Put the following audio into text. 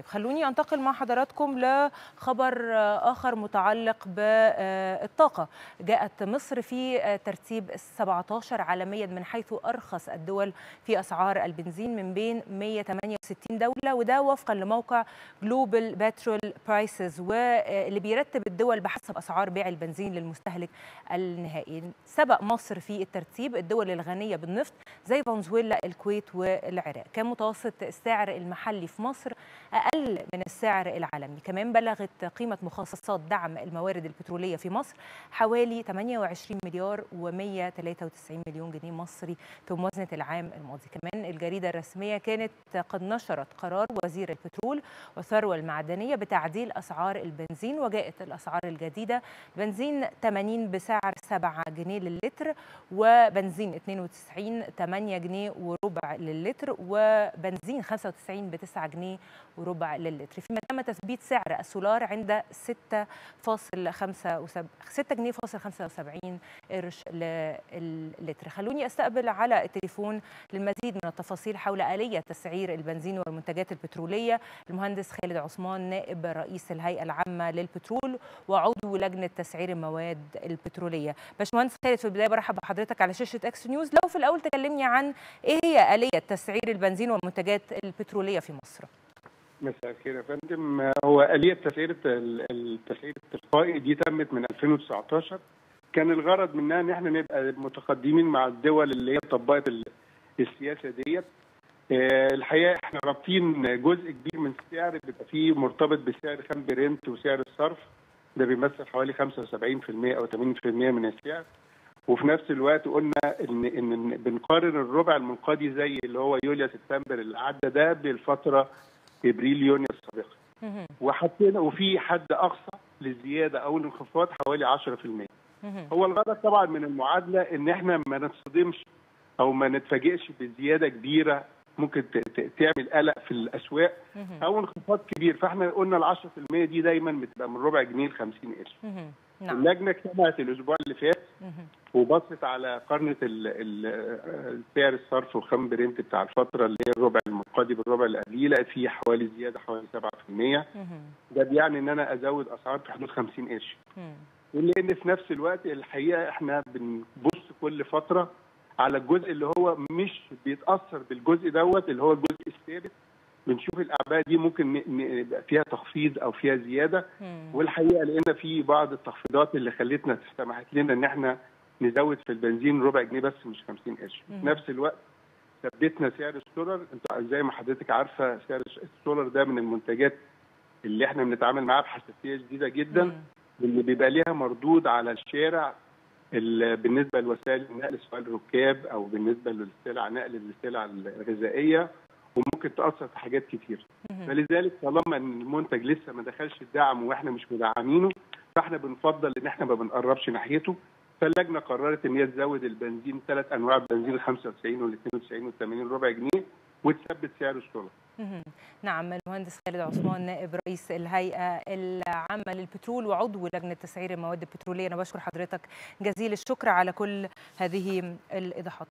خلوني انتقل مع حضراتكم لخبر اخر متعلق بالطاقه جاءت مصر في ترتيب 17 عالميا من حيث ارخص الدول في اسعار البنزين من بين 168 دوله وده وفقا لموقع جلوبال بترول برايسز واللي بيرتب الدول بحسب اسعار بيع البنزين للمستهلك النهائي سبق مصر في الترتيب الدول الغنيه بالنفط زي فنزويلا الكويت والعراق كان متوسط السعر المحلي في مصر أقل من السعر العالمي كمان بلغت قيمة مخصصات دعم الموارد البترولية في مصر حوالي 28 مليار و193 مليون جنيه مصري في موازنة العام الماضي كمان الجريدة الرسمية كانت قد نشرت قرار وزير البترول والثروة المعدنية بتعديل أسعار البنزين وجاءت الأسعار الجديدة بنزين 80 بسعر 7 جنيه للتر وبنزين 92 8 جنيه وربع للتر وبنزين 95 ب 9 جنيه وربع للتر فيما تم تثبيت سعر السولار عند 6.75 6 جنيه فاصل 75 قرش للتر خلوني استقبل على التليفون للمزيد من التفاصيل حول آلية تسعير البنزين والمنتجات البترولية المهندس خالد عثمان نائب رئيس الهيئة العامة للبترول وعضو لجنة تسعير المواد البترولية باشمهندس خالد في البداية برحب بحضرتك على شاشة اكس نيوز لو في الأول تكلمني عن إيه هي آلية تسعير البنزين والمنتجات البترولية في مصر مساء الخير يا فندم هو آلية تسعير التسعير التلقائي دي تمت من 2019 كان الغرض منها ان احنا نبقى متقدمين مع الدول اللي هي طبقت السياسه ديت الحقيقه احنا رابطين جزء كبير من السعر بيبقى فيه مرتبط بسعر خام برنت وسعر الصرف ده بيمثل حوالي 75% او 80% من السعر وفي نفس الوقت قلنا ان ان بنقارن الربع المنقضي زي اللي هو يوليو سبتمبر اللي عدى ده بالفتره ابريل يونيو السابقه وحطينا وفي حد اقصى للزياده او الانخفاض حوالي 10% هو الغرض طبعا من المعادله ان احنا ما نتصدمش او ما نتفاجئش بزياده كبيره ممكن تعمل قلق في الاسواق او انخفاض كبير فاحنا قلنا ال 10% دي دايما بتبقى من ربع جنيه ل 50 قرش نعم. اللجنه اجتمعت الاسبوع اللي فات وبصت على قرنه سعر الصرف وخام برنت بتاع الفتره اللي هي الربع المنقضي بالربع اللي قبليه لقيت فيه حوالي زياده حوالي 7% ده بيعني ان انا ازود اسعار في حدود 50 قرش ولان في نفس الوقت الحقيقه احنا بنبص كل فتره على الجزء اللي هو مش بيتاثر بالجزء دوت اللي هو الجزء الثابت بنشوف الاعباء دي ممكن يبقى فيها تخفيض او فيها زياده والحقيقه لقينا في بعض التخفيضات اللي خلتنا سمحت لنا ان احنا نزود في البنزين ربع جنيه بس مش 50 قرش في نفس الوقت ثبتنا سعر السولر انت زي ما حضرتك عارفه سعر السولر ده من المنتجات اللي احنا بنتعامل معاها بحساسيه شديده جدا اللي بيبقى ليها مردود على الشارع بالنسبه لوسائل النقل سواء الركاب او بالنسبه للسلع نقل السلع الغذائيه وممكن تاثر في حاجات كتير فلذلك طالما ان المنتج لسه ما دخلش الدعم واحنا مش مدعمينه فاحنا بنفضل ان احنا ما بنقربش ناحيته فاللجنه قررت ان هي تزود البنزين ثلاث انواع البنزين ال 95 وال 92 وال 80 ربع جنيه وتثبت سعر السولر. نعم المهندس خالد عثمان نائب رئيس الهيئه العامه للبترول وعضو لجنه تسعير المواد البتروليه انا بشكر حضرتك جزيل الشكر على كل هذه الايضاحات